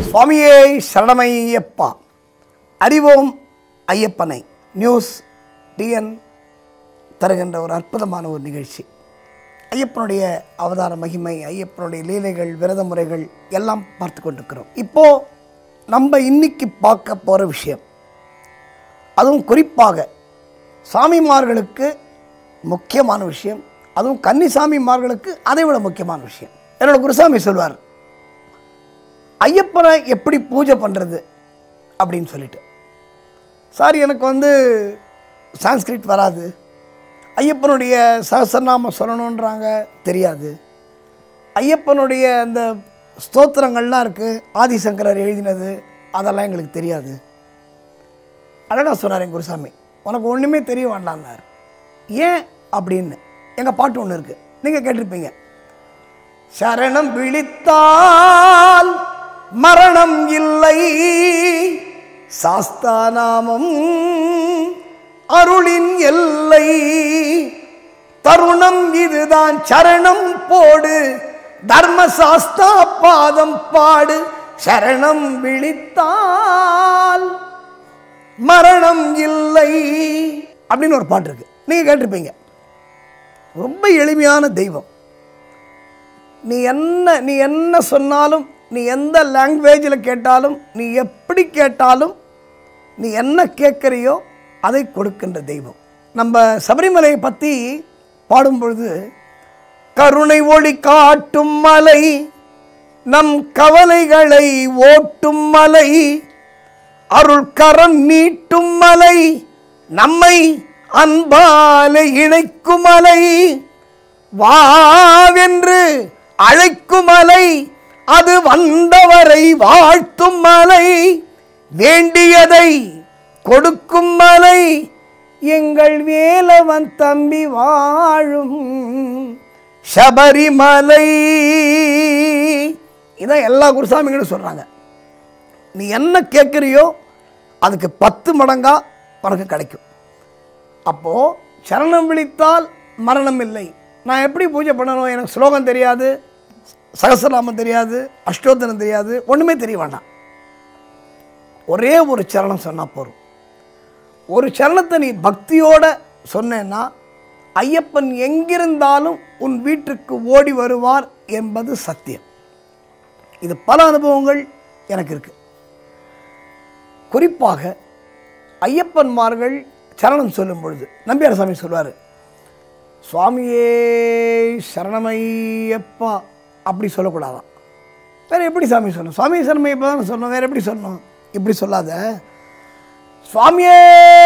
சுவாமியே சரணமையப்பா அறிவோம் ஐயப்பனை நியூஸ் டிஎன் தருகின்ற ஒரு அற்புதமான ஒரு நிகழ்ச்சி ஐயப்பனுடைய அவதார மகிமை ஐயப்பனுடைய லீலைகள் விரத முறைகள் எல்லாம் பார்த்து கொண்டிருக்கிறோம் இப்போ நம்ம இன்னைக்கு பார்க்க போகிற விஷயம் அதுவும் குறிப்பாக சாமிமார்களுக்கு முக்கியமான விஷயம் அதுவும் கன்னிசாமிமார்களுக்கு அதை விட முக்கியமான விஷயம் என்னோட குருசாமி சொல்வார் ஐயப்பனை எப்படி பூஜை பண்ணுறது அப்படின்னு சொல்லிட்டு சார் எனக்கு வந்து சான்ஸ்கிரிட் வராது ஐயப்பனுடைய சகசரநாமம் சொல்லணுன்றாங்க தெரியாது ஐயப்பனுடைய அந்த ஸ்தோத்திரங்கள்லாம் இருக்குது ஆதிசங்கரர் எழுதினது அதெல்லாம் எங்களுக்கு தெரியாது அழகா சொன்னார் என் குருசாமி உனக்கு ஒன்றுமே தெரிய வேண்டாம்னார் ஏன் அப்படின்னு எங்கள் பாட்டு ஒன்று இருக்குது நீங்கள் கேட்டிருப்பீங்க சரணம் விழித்தால் மரணம் இல்லை சாஸ்தாநாமம் அருளின் எல்லை தருணம் இதுதான் சரணம் போடு தர்மசாஸ்தா பாதம் பாடு சரணம் விழித்தால் மரணம் இல்லை அப்படின்னு ஒரு பாட்டு இருக்கு நீங்க கேட்டிருப்பீங்க ரொம்ப எளிமையான தெய்வம் நீ என்ன நீ என்ன சொன்னாலும் நீ எந்த லாங்குவேஜில் கேட்டாலும் நீ எப்படி கேட்டாலும் நீ என்ன கேட்குறியோ அதை கொடுக்கின்ற தெய்வம் நம்ம சபரிமலையை பற்றி பாடும் பொழுது கருணை ஒளி காட்டும் மலை நம் கவலைகளை ஓட்டும் மலை அருள் கரம் நீட்டும் மலை நம்மை அன்பாலே இணைக்கும் மலை வாவென்று அழைக்கும் மலை அது வந்தவரை வாழ்த்தும் மலை வேண்டியதை கொடுக்கும் மலை எங்கள் வேலவன் தம்பி வாழும் சபரிமலை இதான் எல்லா குருசாமிகளும் சொல்றாங்க நீ என்ன கேட்குறியோ அதுக்கு பத்து மடங்கா உனக்கு கிடைக்கும் அப்போ சரணம் விழித்தால் மரணம் இல்லை நான் எப்படி பூஜை பண்ணணும் எனக்கு ஸ்லோகம் தெரியாது சகசரநாமம் தெரியாது அஷ்டோத்தனம் தெரியாது ஒன்றுமே தெரிய வேண்டாம் ஒரே ஒரு சரணம் சொன்னால் போதும் ஒரு சரணத்தை நீ பக்தியோட சொன்னேன்னா ஐயப்பன் எங்கிருந்தாலும் உன் வீட்டுக்கு ஓடி வருவார் என்பது சத்தியம் இது பல அனுபவங்கள் எனக்கு இருக்கு குறிப்பாக ஐயப்பன்மார்கள் சரணம் சொல்லும் பொழுது நம்பியார் சாமி சொல்வார் சுவாமியே சரணமையப்பா அப்படி சொல்லக்கூடாதான் வேற எப்படி சாமி சொல்லணும் சுவாமி சரணமையப்பா தான் சொல்லணும் வேற எப்படி சொல்லணும் இப்படி சொல்லாத சுவாமியே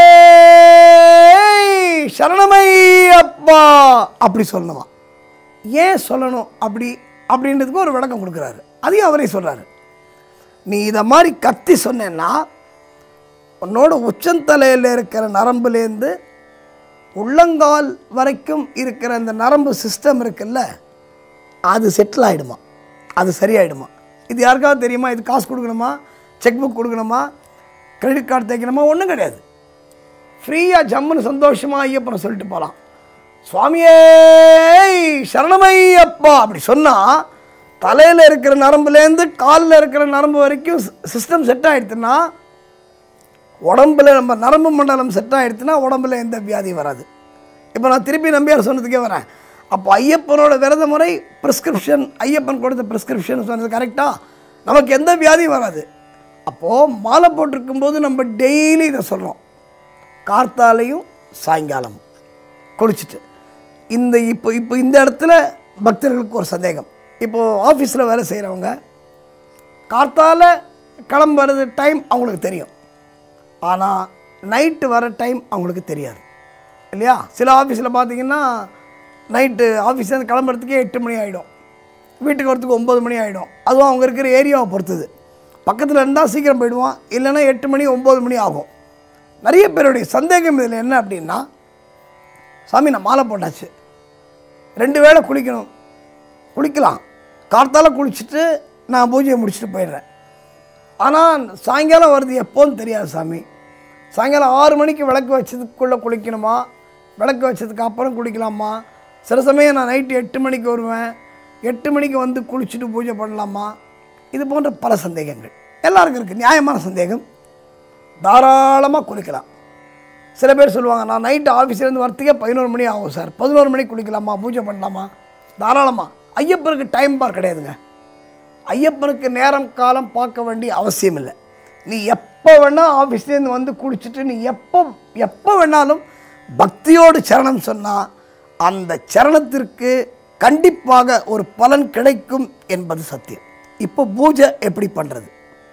சரணமையப்பா அப்படி சொல்லணுமா ஏன் சொல்லணும் அப்படி அப்படின்றதுக்கு ஒரு விளக்கம் கொடுக்குறாரு அதையும் அவரே சொல்றாரு நீ இதை மாதிரி கத்தி சொன்னேன்னா உன்னோட உச்சந்தலையில் இருக்கிற நரம்புலேருந்து உள்ளங்கால் வரைக்கும் இருக்கிற அந்த நரம்பு சிஸ்டம் இருக்குல்ல அது செட்டில் ஆகிடுமா அது சரியாயிடுமா இது யாருக்காவது தெரியுமா இது காசு கொடுக்கணுமா செக் புக் கொடுக்கணுமா கிரெடிட் கார்டு தைக்கணுமா ஒன்றும் கிடையாது ஃப்ரீயாக ஜம்முன்னு சந்தோஷமாக ஐயப்பனை சொல்லிட்டு போகலாம் சுவாமியே சரணமையப்பா அப்படி சொன்னால் தலையில் இருக்கிற நரம்புலேருந்து காலில் இருக்கிற நரம்பு வரைக்கும் சிஸ்டம் செட் ஆகிடுதுன்னா உடம்புல நம்ம நரம்பு மண்டலம் செட் ஆகிடுச்சுன்னா உடம்புல எந்த வியாதியும் வராது இப்போ நான் திருப்பி நம்பியார் சொன்னதுக்கே வரேன் அப்போ ஐயப்பனோட விரத முறை ப்ரிஸ்கிரிப்ஷன் ஐயப்பன் கொடுத்த ப்ரிஸ்கிரிப்ஷன் சொன்னது கரெக்டாக நமக்கு எந்த வியாதியும் வராது அப்போது மாலை போட்டிருக்கும் போது நம்ம டெய்லி இதை சொல்கிறோம் கார்த்தாலையும் சாயங்காலமும் குளிச்சுட்டு இந்த இப்போ இப்போ இந்த இடத்துல பக்தர்களுக்கு ஒரு சந்தேகம் இப்போது ஆஃபீஸில் வேலை செய்கிறவங்க கார்த்தால கிளம்புறது டைம் அவங்களுக்கு தெரியும் ஆனால் நைட்டு வர டைம் அவங்களுக்கு தெரியாது இல்லையா சில ஆஃபீஸில் பார்த்தீங்கன்னா நைட்டு ஆஃபீஸ்லேருந்து கிளம்புறதுக்கே எட்டு மணி ஆகிடும் வீட்டுக்கு வரத்துக்கு ஒம்பது மணி ஆகிடும் அதுவும் அவங்க இருக்கிற ஏரியாவை பொறுத்தது பக்கத்தில் இருந்தால் சீக்கிரம் போயிடுவான் இல்லைன்னா எட்டு மணி ஒம்பது மணி ஆகும் நிறைய பேருடைய சந்தேகம் இதில் என்ன அப்படின்னா சாமி நான் மாலை போட்டாச்சு ரெண்டு வேளை குளிக்கணும் குளிக்கலாம் கார்த்தால குளிச்சுட்டு நான் பூஜையை முடிச்சுட்டு போயிடுறேன் ஆனால் சாயங்காலம் வருது எப்போன்னு தெரியாது சாமி சாயங்காலம் ஆறு மணிக்கு விளக்கு வச்சதுக்குள்ளே குளிக்கணுமா விளக்கு வச்சதுக்கு அப்புறம் குளிக்கலாமா சில சமயம் நான் நைட்டு எட்டு மணிக்கு வருவேன் எட்டு மணிக்கு வந்து குளிச்சுட்டு பூஜை பண்ணலாமா இது போன்ற பல சந்தேகங்கள் எல்லாருக்கும் இருக்குது நியாயமான சந்தேகம் தாராளமாக குளிக்கலாம் சில பேர் சொல்லுவாங்க நான் நைட்டு ஆஃபீஸ்லேருந்து வரத்துக்கே பதினோரு மணி ஆகும் சார் பதினோரு மணிக்கு குளிக்கலாமா பூஜை பண்ணலாமா தாராளமாக ஐயப்பனுக்கு டைம் பார் கிடையாதுங்க ஐயப்பனுக்கு நேரம் காலம் பார்க்க வேண்டிய அவசியம் இல்லை நீ எப்போ வேணால் ஆஃபீஸ்லேருந்து வந்து குளிச்சுட்டு நீ எப்போ எப்போ வேணாலும் பக்தியோடு சரணம் சொன்னால் அந்த சரணத்திற்கு கண்டிப்பாக ஒரு பலன் கிடைக்கும் என்பது சத்தியம் இப்போ பூஜை எப்படி பண்ணுறது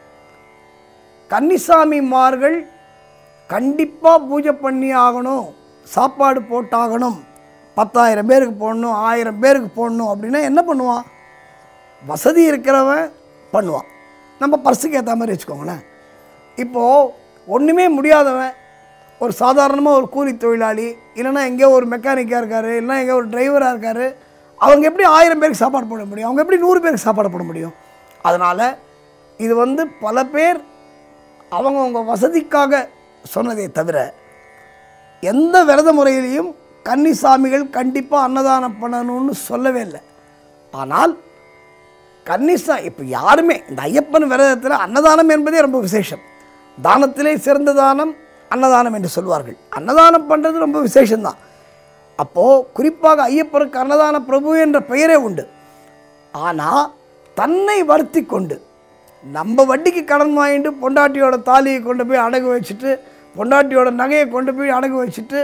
கன்னிசாமிமார்கள் கண்டிப்பாக பூஜை பண்ணி ஆகணும் சாப்பாடு போட்டாகணும் பத்தாயிரம் பேருக்கு போடணும் ஆயிரம் பேருக்கு போடணும் அப்படின்னா என்ன பண்ணுவான் வசதி இருக்கிறவன் பண்ணுவான் நம்ம பர்ஸுக்கு ஏற்ற மாதிரி வச்சுக்கோங்களேன் இப்போது ஒன்றுமே முடியாதவன் ஒரு சாதாரணமாக ஒரு கூலி தொழிலாளி இல்லைன்னா எங்கேயோ ஒரு மெக்கானிக்காக இருக்கார் இல்லைன்னா எங்கேயோ ஒரு டிரைவராக இருக்கார் அவங்க எப்படி ஆயிரம் பேருக்கு சாப்பாடு போட முடியும் அவங்க எப்படி நூறு பேருக்கு சாப்பாடு போட முடியும் அதனால் இது வந்து பல பேர் அவங்கவுங்க வசதிக்காக சொன்னதே தவிர எந்த விரத முறையிலையும் கன்னிசாமிகள் கண்டிப்பாக அன்னதானம் பண்ணணும்னு சொல்லவே இல்லை ஆனால் கன்னிசா இப்போ யாருமே இந்த ஐயப்பன் விரதத்தில் அன்னதானம் என்பதே ரொம்ப விசேஷம் தானத்திலே சிறந்த தானம் அன்னதானம் என்று சொல்வார்கள் அன்னதானம் பண்ணுறது ரொம்ப விசேஷம்தான் அப்போது குறிப்பாக ஐயப்பனுக்கு அன்னதான பிரபு என்ற பெயரே உண்டு ஆனால் தன்னை வருத்தி கொண்டு நம்ம வட்டிக்கு கடன் வாங்கிட்டு பொண்டாட்டியோட தாலியை கொண்டு போய் அடகு வச்சுட்டு பொண்டாட்டியோட நகையை கொண்டு போய் அடகு வச்சுட்டு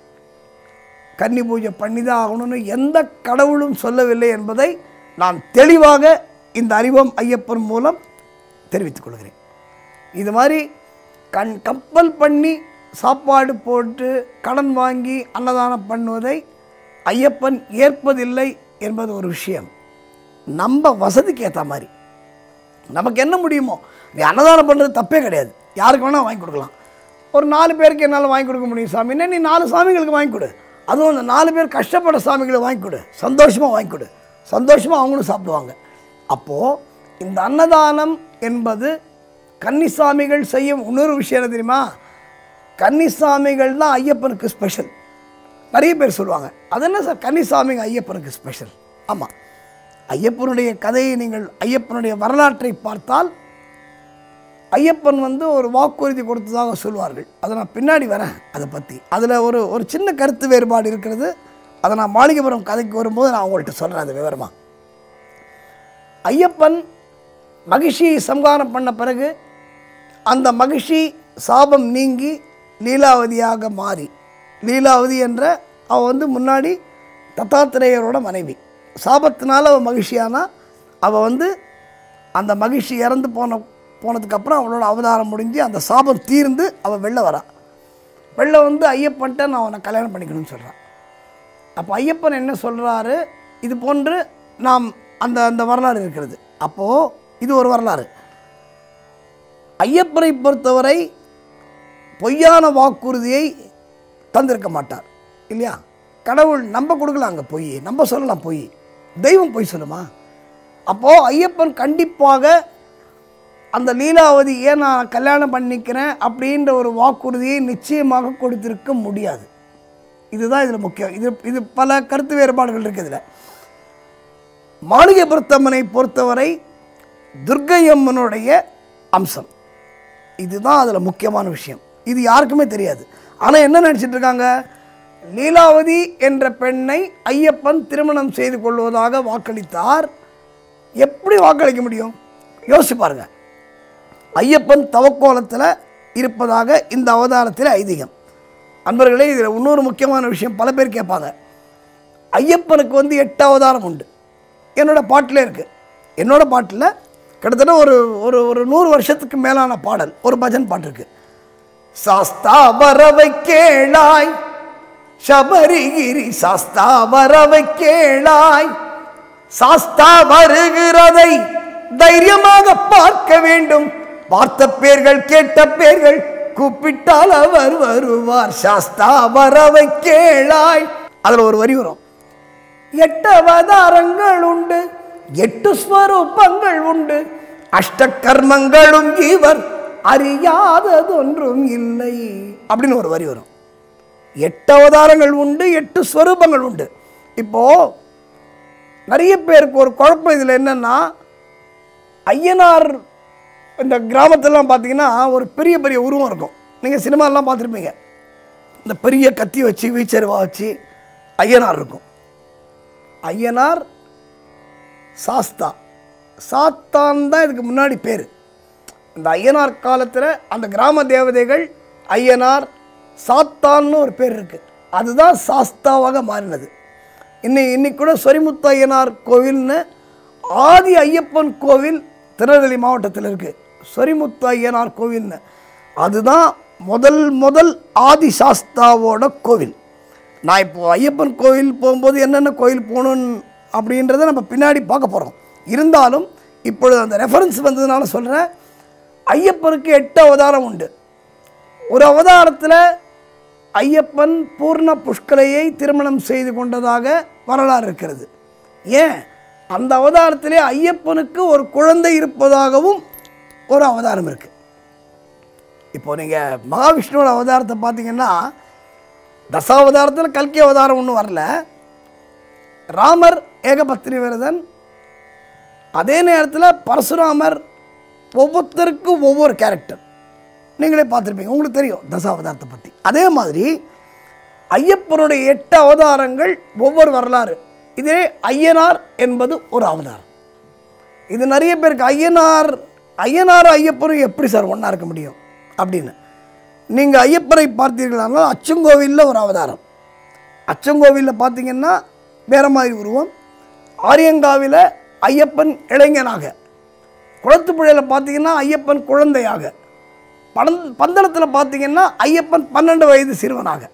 கன்னி பூஜை பண்ணி தான் ஆகணும்னு எந்த கடவுளும் சொல்லவில்லை என்பதை நான் தெளிவாக இந்த அறிவம் ஐயப்பன் மூலம் தெரிவித்துக் கொள்கிறேன் இது மாதிரி கண் கப்பல் பண்ணி சாப்பாடு போட்டு கடன் வாங்கி அன்னதானம் பண்ணுவதை ஐயப்பன் ஏற்பதில்லை என்பது ஒரு விஷயம் நம்ம வசதிக்கு ஏற்ற மாதிரி நமக்கு என்ன முடியுமோ நீ அன்னதானம் பண்ணுறது தப்பே கிடையாது யாருக்கு வேணால் வாங்கி கொடுக்கலாம் ஒரு நாலு பேருக்கு என்னால் வாங்கி கொடுக்க முடியும் சாமின்னா நீ நாலு சாமிகளுக்கு வாங்கி கொடு அதுவும் அந்த நாலு பேர் கஷ்டப்பட சாமிகளை வாங்கி கொடு சந்தோஷமாக வாங்கி கொடு சந்தோஷமாக அவங்களும் சாப்பிடுவாங்க அப்போது இந்த அன்னதானம் என்பது கன்னிசாமிகள் செய்யும் இன்னொரு விஷயம் என்ன தெரியுமா கன்னிசாமிகள் தான் ஐயப்பனுக்கு ஸ்பெஷல் நிறைய பேர் சொல்லுவாங்க அது என்ன சார் கன்னிசாமிங்க ஐயப்பனுக்கு ஸ்பெஷல் ஆமாம் ஐயப்பனுடைய கதையை நீங்கள் ஐயப்பனுடைய வரலாற்றை பார்த்தால் ஐயப்பன் வந்து ஒரு வாக்குறுதி கொடுத்ததாக சொல்வார்கள் அதை நான் பின்னாடி வரேன் அதை பற்றி அதில் ஒரு ஒரு சின்ன கருத்து வேறுபாடு இருக்கிறது அதை நான் மாளிகைபுரம் கதைக்கு வரும்போது நான் உங்கள்கிட்ட சொல்கிறேன் அது விவரமாக ஐயப்பன் மகிழ்ச்சியை சம்ஹாரம் பண்ண பிறகு அந்த மகிழ்ச்சி சாபம் நீங்கி லீலாவதியாக மாறி லீலாவதி என்ற அவள் வந்து முன்னாடி தத்தாத்திரேயரோட மனைவி சாபத்தினால அவள் மகிழ்ச்சியானா அவள் வந்து அந்த மகிழ்ச்சி இறந்து போன போனதுக்கப்புறம் அவளோட அவதாரம் முடிஞ்சு அந்த சாபம் தீர்ந்து அவள் வெளில வரா வெளில வந்து ஐயப்பன்ட்ட நான் அவனை கல்யாணம் பண்ணிக்கணும்னு சொல்கிறான் அப்போ ஐயப்பன் என்ன சொல்கிறாரு இது போன்று நாம் அந்த அந்த வரலாறு இருக்கிறது அப்போது இது ஒரு வரலாறு ஐயப்பனை பொறுத்தவரை பொய்யான வாக்குறுதியை தந்திருக்க மாட்டார் இல்லையா கடவுள் நம்ம கொடுக்கலாம் அங்கே பொய் நம்ம சொல்லலாம் பொய் தெய்வம் பொய் சொல்லுமா அப்போது ஐயப்பன் கண்டிப்பாக அந்த லீலாவதி ஏன் நான் கல்யாணம் பண்ணிக்கிறேன் அப்படின்ற ஒரு வாக்குறுதியை நிச்சயமாக கொடுத்திருக்க முடியாது இதுதான் இதில் முக்கியம் இது இது பல கருத்து வேறுபாடுகள் இருக்குது இதில் மாளிகைபுரத்தம்மனை பொறுத்தவரை துர்க்கையம்மனுடைய அம்சம் இதுதான் அதில் முக்கியமான விஷயம் இது யாருக்குமே தெரியாது ஆனால் என்ன நினச்சிட்டு இருக்காங்க லீலாவதி என்ற பெண்ணை ஐயப்பன் திருமணம் செய்து கொள்வதாக வாக்களித்தார் எப்படி வாக்களிக்க முடியும் யோசிச்சு பாருங்க ஐயப்பன் தவக்கோலத்தில் இருப்பதாக இந்த அவதாரத்தில் ஐதீகம் அன்பர்களே இதில் இன்னொரு முக்கியமான விஷயம் பல பேர் கேட்பாங்க ஐயப்பனுக்கு வந்து எட்டு அவதாரம் உண்டு என்னோட பாட்டில் இருக்குது என்னோட பாட்டில் கிட்டத்தட்ட ஒரு ஒரு ஒரு நூறு வருஷத்துக்கு மேலான பாடல் ஒரு பஜன் பாட்டு இருக்கு சாஸ்தா வரவை கேளாய் சபரிகிரி சாஸ்தா வரவை கேளாய் சாஸ்தா வருகிறதை தைரியமாக பார்க்க வேண்டும் பார்த்த பேர்கள் கேட்ட பேர்கள் கூப்பிட்டால் அவர் வருவார் சாஸ்தா வரவை கேளாய் அதுல ஒரு வரி வரும் எட்டு அவதாரங்கள் உண்டு எட்டு ஸ்வரூபங்கள் உண்டு அஷ்ட கர்மங்களும் இவர் அறியாததொன்றும் இல்லை அப்படின்னு ஒரு வரி வரும் எட்டு அவதாரங்கள் உண்டு எட்டு ஸ்வரூபங்கள் உண்டு இப்போ நிறைய பேருக்கு ஒரு குழப்பம் இதில் என்னன்னா ஐயனார் இந்த கிராமத்திலலாம் பார்த்தீங்கன்னா ஒரு பெரிய பெரிய உருவம் இருக்கும் நீங்கள் சினிமாலாம் பார்த்துருப்பீங்க இந்த பெரிய கத்தி வச்சு வீச்சருவா வச்சு ஐயனார் இருக்கும் ஐயனார் சாஸ்தா சாத்தான் தான் இதுக்கு முன்னாடி பேர் இந்த ஐயனார் காலத்தில் அந்த கிராம தேவதைகள் ஐயனார் சாத்தான்னு ஒரு பேர் இருக்குது அதுதான் சாஸ்தாவாக மாறினது இன்னை இன்னைக்கு கூட சொரிமுத்து ஐயனார் கோவில்னு ஆதி ஐயப்பன் கோவில் திருநெல்வேலி மாவட்டத்தில் இருக்குது சொரிமுத்து ஐயனார் கோவில்னு அதுதான் முதல் முதல் ஆதி சாஸ்தாவோட கோவில் நான் இப்போ ஐயப்பன் கோவில் போகும்போது என்னென்ன கோவில் போகணுன்னு அப்படின்றத நம்ம பின்னாடி பார்க்க போகிறோம் இருந்தாலும் இப்பொழுது அந்த ரெஃபரன்ஸ் வந்ததுனால சொல்கிறேன் ஐயப்பனுக்கு எட்டு அவதாரம் உண்டு ஒரு அவதாரத்தில் ஐயப்பன் பூர்ண புஷ்கலையை திருமணம் செய்து கொண்டதாக வரலாறு இருக்கிறது ஏன் அந்த அவதாரத்திலே ஐயப்பனுக்கு ஒரு குழந்தை இருப்பதாகவும் ஒரு அவதாரம் இருக்குது இப்போ நீங்கள் மகாவிஷ்ணுவோட அவதாரத்தை பார்த்தீங்கன்னா தசாவதாரத்தில் கல்கி அவதாரம் ஒன்றும் வரல ராமர் ஏகபத்திரி விரதன் அதே நேரத்தில் பரசுராமர் ஒவ்வொருத்தருக்கும் ஒவ்வொரு கேரக்டர் நீங்களே பார்த்துருப்பீங்க உங்களுக்கு தெரியும் தசாவதாரத்தை பற்றி அதே மாதிரி ஐயப்பனுடைய எட்டு அவதாரங்கள் ஒவ்வொரு வரலாறு இதே ஐயனார் என்பது ஒரு அவதாரம் இது நிறைய பேருக்கு ஐயனார் ஐயனார் ஐயப்பனும் எப்படி சார் ஒன்றா இருக்க முடியும் அப்படின்னு நீங்கள் ஐயப்பனை பார்த்தீர்களானால் அச்சங்கோவிலில் ஒரு அவதாரம் அச்சங்கோவிலில் பார்த்தீங்கன்னா வேற மாதிரி உருவம் ஆரியங்காவில் ஐயப்பன் இளைஞனாக குளத்துப்புழையில் பார்த்தீங்கன்னா ஐயப்பன் குழந்தையாக பணம் பந்தளத்தில் பார்த்தீங்கன்னா ஐயப்பன் பன்னெண்டு வயது சிறுவனாக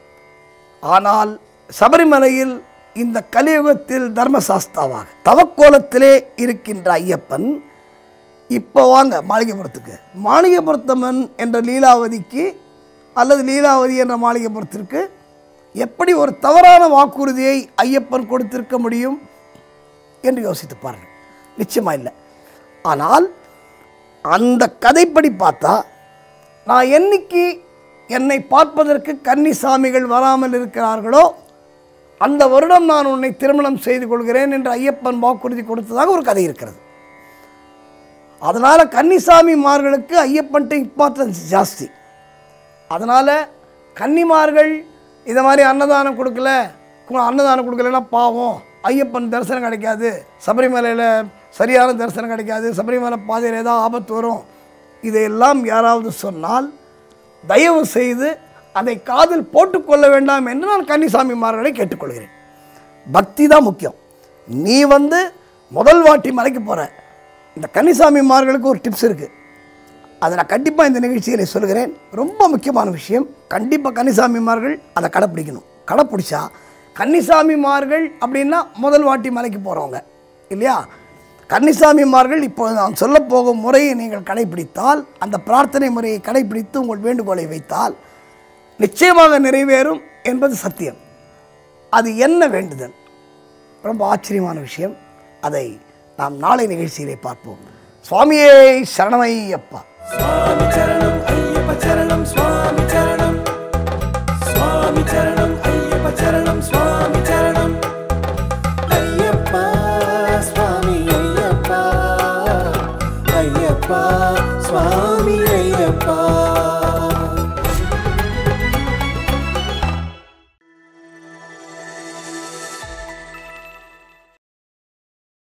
ஆனால் சபரிமலையில் இந்த கலியுகத்தில் தர்மசாஸ்தாவாக தவக்கோலத்திலே இருக்கின்ற ஐயப்பன் இப்போ வாங்க மாளிகைபுரத்துக்கு மாளிகைபுரத்தம்மன் என்ற லீலாவதிக்கு அல்லது லீலாவதி என்ற மாளிகைபுரத்திற்கு எப்படி ஒரு தவறான வாக்குறுதியை ஐயப்பன் கொடுத்திருக்க முடியும் என்று யோசித்து பாருங்கள் நிச்சயமாக இல்லை ஆனால் அந்த கதைப்படி பார்த்தா நான் என்னைக்கு என்னை பார்ப்பதற்கு கன்னிசாமிகள் வராமல் இருக்கிறார்களோ அந்த வருடம் நான் உன்னை திருமணம் செய்து கொள்கிறேன் என்று ஐயப்பன் வாக்குறுதி கொடுத்ததாக ஒரு கதை இருக்கிறது அதனால் கன்னிசாமிமார்களுக்கு ஐயப்பன்ட்ட இம்பார்ட்டன்ஸ் ஜாஸ்தி அதனால் கன்னிமார்கள் இதை மாதிரி அன்னதானம் கொடுக்கல கு- அன்னதானம் கொடுக்கலன்னா பாவம் ஐயப்பன் தரிசனம் கிடைக்காது சபரிமலையில் சரியான தரிசனம் கிடைக்காது சபரிமலை பாதையில் ஏதாவது ஆபத்து வரும் இதையெல்லாம் யாராவது சொன்னால் தயவு செய்து அதை காதில் போட்டுக்கொள்ள வேண்டாம் என்று நான் கன்னிசாமிமார்களை கேட்டுக்கொள்கிறேன் பக்தி தான் முக்கியம் நீ வந்து முதல் வாட்டி மலைக்கு போகிற இந்த கன்னிசாமிமார்களுக்கு ஒரு டிப்ஸ் இருக்குது அதை நான் கண்டிப்பாக இந்த நிகழ்ச்சியில் சொல்கிறேன் ரொம்ப முக்கியமான விஷயம் கண்டிப்பாக கன்னிசாமிமார்கள் அதை கடைப்பிடிக்கணும் கடைப்பிடிச்சா கன்னிசாமிமார்கள் அப்படின்னா முதல் வாட்டி மலைக்கு போகிறவங்க இல்லையா கன்னிசாமிமார்கள் இப்போ நான் சொல்ல போகும் முறையை நீங்கள் கடைப்பிடித்தால் அந்த பிரார்த்தனை முறையை கடைப்பிடித்து உங்கள் வேண்டுகோளை வைத்தால் நிச்சயமாக நிறைவேறும் என்பது சத்தியம் அது என்ன வேண்டுதல் ரொம்ப ஆச்சரியமான விஷயம் அதை நாம் நாளை நிகழ்ச்சியிலே பார்ப்போம் சுவாமியே சரணமையப்பா స్వామి చరణం అయ్యప్ప చరణం స్వామి చరణం స్వామి చరణం అయ్యప్ప చరణం స్వామి చరణం అయ్యప్ప స్వామి అయ్యప్ప అయ్యప్ప స్వామి